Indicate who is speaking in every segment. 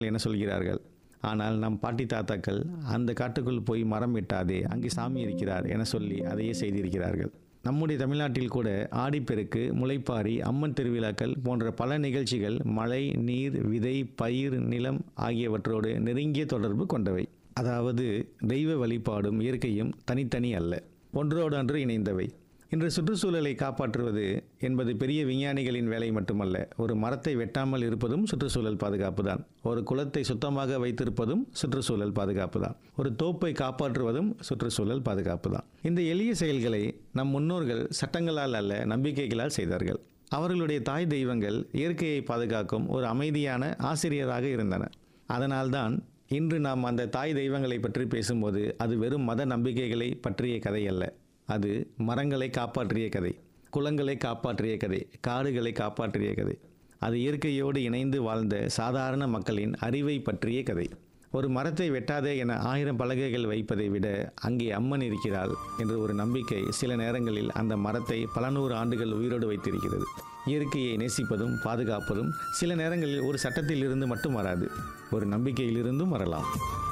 Speaker 1: என சொல்கிறார்கள் ஆனால் நம் பாட்டி தாத்தாக்கள் அந்த காட்டுக்குள் போய் மரம் வெட்டாதே அங்கே சாமி இருக்கிறார் என சொல்லி அதையே செய்திருக்கிறார்கள் நம்முடைய தமிழ்நாட்டில் கூட ஆடிப்பெருக்கு முளைப்பாரி அம்மன் திருவிழாக்கள் போன்ற பல நிகழ்ச்சிகள் மழை நீர் விதை பயிர் நிலம் ஆகியவற்றோடு நெருங்கிய தொடர்பு கொண்டவை அதாவது தெய்வ வழிபாடும் இயற்கையும் தனித்தனி அல்ல ஒன்றோடொன்று இணைந்தவை இன்று சுற்றுச்சூழலை காப்பாற்றுவது என்பது பெரிய விஞ்ஞானிகளின் வேலை மட்டுமல்ல ஒரு மரத்தை வெட்டாமல் இருப்பதும் சுற்றுச்சூழல் பாதுகாப்பு தான் ஒரு குளத்தை சுத்தமாக வைத்திருப்பதும் சுற்றுச்சூழல் பாதுகாப்பு தான் ஒரு தோப்பை காப்பாற்றுவதும் சுற்றுச்சூழல் பாதுகாப்பு தான் இந்த எளிய செயல்களை நம் முன்னோர்கள் சட்டங்களால் அல்ல நம்பிக்கைகளால் செய்தார்கள் அவர்களுடைய தாய் தெய்வங்கள் இயற்கையை பாதுகாக்கும் ஒரு அமைதியான ஆசிரியராக இருந்தன அதனால்தான் இன்று நாம் அந்த தாய் தெய்வங்களை பற்றி பேசும்போது அது வெறும் மத நம்பிக்கைகளை பற்றிய கதை அல்ல அது மரங்களை காப்பாற்றிய கதை குளங்களை காப்பாற்றிய கதை காடுகளை காப்பாற்றிய கதை அது இயற்கையோடு இணைந்து வாழ்ந்த சாதாரண மக்களின் அறிவை பற்றிய கதை ஒரு மரத்தை வெட்டாதே என ஆயிரம் பலகைகள் வைப்பதை விட அங்கே அம்மன் இருக்கிறாள் என்ற ஒரு நம்பிக்கை சில நேரங்களில் அந்த மரத்தை பல நூறு ஆண்டுகள் உயிரோடு வைத்திருக்கிறது இயற்கையை நேசிப்பதும் பாதுகாப்பதும் சில நேரங்களில் ஒரு சட்டத்தில் இருந்து மட்டும் வராது ஒரு நம்பிக்கையிலிருந்தும் வரலாம்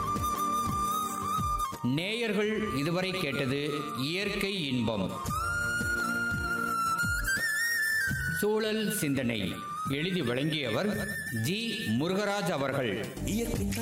Speaker 2: நேயர்கள் இதுவரை கேட்டது இயற்கை இன்பம் சூழல் சிந்தனை எழுதி வழங்கியவர் ஜி முருகராஜ் அவர்கள்
Speaker 3: இயற்கை